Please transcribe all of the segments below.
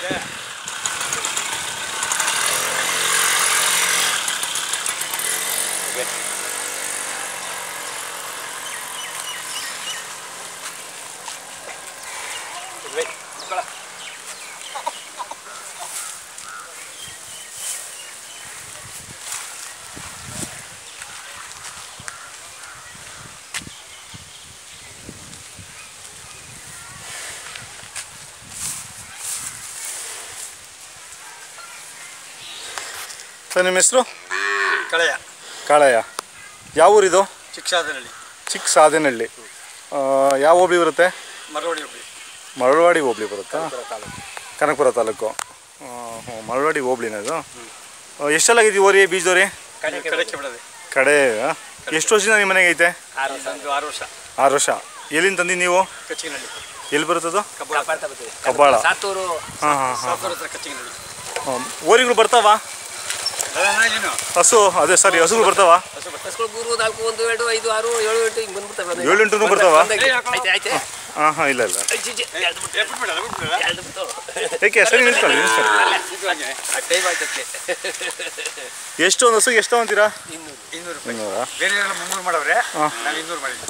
Sir ನಿಮ್ಮ ಹೆಸರು ಕಳೆಯ ಕಾಳಯ್ಯ ಯಾವ ಊರಿದು ಚಿಕ್ಕಸಾದನಹಳ್ಳಿ ಚಿಕ್ಕ ಸಾಧನಹಳ್ಳಿ ಆ, ಯಾವ ಹೋಬಳಿ ಬರುತ್ತೆ ಮರವಡಿ ಹೋಬಳಿ ಮರಳವಾಡಿ ಹೋಬಳಿ ಬರುತ್ತಾ ತಾಲೂಕು ಕನಕಪುರ ತಾಲೂಕು ಆ, ಹ್ಞೂ ಮರಳವಾಡಿ ಹೋಬಳಿನ ಇದು ಎಷ್ಟೆಲ್ಲಾಗಿದೆ ಓರಿ ಬೀಜದೋರಿ ಕಡೆಗೆ ಬಿಡೋದೆ ಕಡೆ ಆ? ಎಷ್ಟು ವರ್ಷದಿಂದ ನಿಮ್ಮ ಮನೆಗೆ ಐತೆ ಒಂದು ಆರು ವರ್ಷ ಆರು ವರ್ಷ ಎಲ್ಲಿಂದ ತಂದಿ ನೀವು ಕಚ್ಚಿನಹಳ್ಳಿ ಎಲ್ಲಿ ಬರುತ್ತದು ಕಬ್ಬಾಳ ಕಬ್ಬಾಳ ಸಾತೂರು ಹಾಂ ಹಾಂ ಹಾಂ ಸಾಫ್ಟ್ವೇರ್ ಹತ್ರ ಕಚ್ಚಿನಹಳ್ಳಿ ಓರಿಗಳು ಬರ್ತಾವ ಏನು ಹಸು ಅದೇ ಸರಿ ಹಸುಗಳು ಬರ್ತಾವ ಬಸ್ಗಳು ಮೂರು ನಾಲ್ಕು ಒಂದು ಎರಡು ಐದು ಆರು ಏಳು ಎಂಟು ಹಿಂಗೆ ಬಂದ್ಬಿಡ್ತವೆ ಏಳು ಎಂಟು ಬರ್ತಾವ ಐತೆ ಐತೆ ಹಾಂ ಹಾಂ ಇಲ್ಲ ಇಲ್ಲ ಐ, ಜಿ, ಜಿ, ಎರಡು ಬಿಟ್ಟು, ಎರಡು ಬಿಟ್ಟು. ಏಕೆ ಸರಿ ನಿಲ್ಕೊಳ್ಳಿ ನಿಲ್ಕೊಳ್ಳಿ ಟೈಮ್ ಆಯ್ತಕ್ಕೆ ಎಷ್ಟು ಒಂದು ಹಸುಗೆ ಎಷ್ಟು ಅಂತೀರಾ ಇನ್ನೂರು ಇನ್ನೂರು ರೂಪಾಯಿ ಇನ್ನೂರಾ ಬೇರೆ ಎಲ್ಲ ಮುನ್ನೂರು ಮಾಡವ್ರೆ ಹಾಂ. ನಾವು ಇನ್ನೂರು ಮಾಡಿದ್ವಿ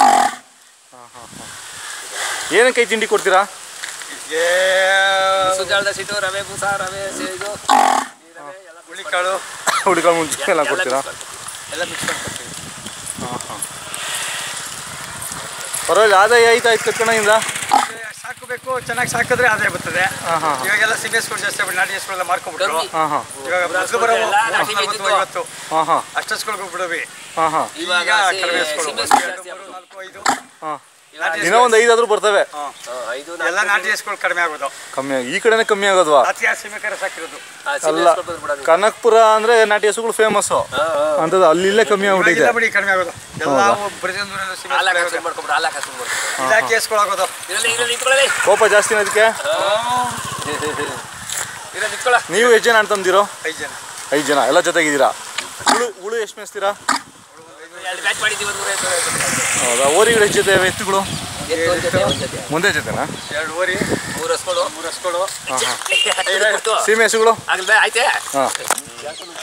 ಏನಕ್ಕೆ ಐದು ತಿಂಡಿ ಕೊಡ್ತೀರಾ ಇದಕ್ಕೆ ಸುಜಾಳದ ಸಿಟ್ಟು ರವೆ ಬೂಸ ರವೆ ಸೆ- ಇದು ಈ ರವೆ ಎಲ್ಲ ಹುಳಿಕಾಳು ಹುಡುಗ ಮುಂಚೆ ಎಲ್ಲ ಎಲ್ಲ ಕೊಡ್ತೀರಾ mix ಮಾಡ್ತೀವಿ. ಎಲ್ಲ ಮಿಕ್ಸ್ ಮಾಡಿ ಕೊಡ್ತೀವಿ ಪರವಾಗಿಲ್ಲ ಆದಾಯ ಆಯ್ತು ಆಯ್ತು ಕಟ್ಕೊಂಡಾಗಿಂದ ಸಾಕಬೇಕು ಚೆನ್ನಾಗಿ ಸಾಕಿದ್ರೆ ಆದಾಯ ಬರ್ತದೆ ಹಾಂ ಹಾಂ ಇವಾಗೆಲ್ಲ ಸಿಮೆ ಸ್ಕೂಲ್ ಜಾಸ್ತಿ ಆಗ್ಬಿಟ್ಟು ನಾಟಿ ಹಸುಗಳೆಲ್ಲ ಮಾರ್ಕೊಂಡ್ಬಿಟ್ರು ಕಮ್ಮಿ. ಹಾಂ ಹಾಂ ಇವಾಗ ಮೊದಲು ಬರೋ ಎಲ್ಲ ನಾಟಿ ನಲವತ್ತು, ಇದ್ದಿದ್ದು. ಐವತ್ತು ಹಾಂ ಹಾಂ ಅಷ್ಟಸ್ಕೊಳ್ಗೆ ಬಿಡೋವಿ ಹಾಂ ಹಾಂ ಇವಾಗ ಈಗ ಸೆ- ಕಡಿಮೆ ಹಸುಗಳು ಸೀಮೆ ಒಂದು ಹಸು ಎರಡು, ಜಾಸ್ತಿ ಮೂರು, ನಾಲ್ಕು ಐದು ಹಾಂ ಇವಾಗ ದಿನ ಒಂದು ಐದಾದ್ರೂ ಬರ್ತವೆ ಹಾಂ ಹಾ, ಐದು ಎಲ್ಲ ನಾಟಿ ಹಸುಗಳು ಕಡಿಮೆ ಆಗೋದು ಕಮ್ಮಿ ಆಗಿ- ಈ ಕಡೆನೇ ಕಮ್ಮಿ ಆಗೋದ್ವಾ ಅತಿ ಸೀಮೆ ಕರೆ ಸಾಕಿರೋದು ಅಲ್ಲ ಕನಕ್ಪುರ ಅಂದ್ರೆ ನಾಟಿ ಹಸುಗಳು ಫೇಮಸ್ಸು ಅಂತದ್ದು ಅಲ್ಲಿಲ್ಲೇ ಕಮ್ಮಿ ಆಗ್ಬಿಟ್ಟಿದೆ ಇವಾಗಿಲ್ಲ ಬಿಡಿ ಕಡಿಮೆ ಆಗೋದು ಎಲ್ಲ ಬ್ರಜೇಂದ್ರನ ಸೀಮೆ ಹಾಲಾಕ ಹಸುಗಳು ಶುರು ಮಾಡ್ಕೊಂಡ್ಬಿಡು ಹಾಲಾಕ ಶುರು ಮಾಡ್ಕೊಂಡು ಇಲಾಖೆ ಹಸುಗಳಾಗೋದು ಇರಲ್ಲಿ ಇರಲ್ಲಿ ನಿಂತ್ಕೊಳ್ಳಿ ಕೋಪ ಜಾಸ್ತಿನ ಅದಕ್ಕೆ ಇರಲ್ಲಿ ನಿಂತ್ಕೊಳ್ಳ ನೀವು ಎಷ್ಟು ಜನ ಅಂತಂದಿರೋ ಐದು ಜನ ಐದು ಜನ ಎಲ್ಲ ಜೊತೆಗಿದ್ದೀರಾ ಹುಳು ಹುಳು ಎಷ್ಟು ಮೇಯಿಸ್ತೀರಾ ಎರಡು ಬ್ಯಾಚ್ ಮಾಡಿದ್ದೀವಿ ಒಂದು ನೂರೈವತ್ತು ನೂರೈವತ್ತು. ಹೌದಾ ಓರಿಗಳು ಎಷ್ಟು ಜೊತೆ ಎತ್ತುಗಳು ಎತ್ತು ಒಂದ್ ಜೊತೆ ಒಂದ್ ಜೊತೆ ಮುಂದೆ ಜೊತೆನಾ ಎರಡು ಓರಿ ಮೂರು ಹಸ್ಗಳು ಮೂರು ಹಸುಗಳು ಬಿಟ್ಟು ಸೀಮೆ ಹಸುಗಳು ಆಗಲ್ವೇ ಆಯ್ತೆ ಹಾಂ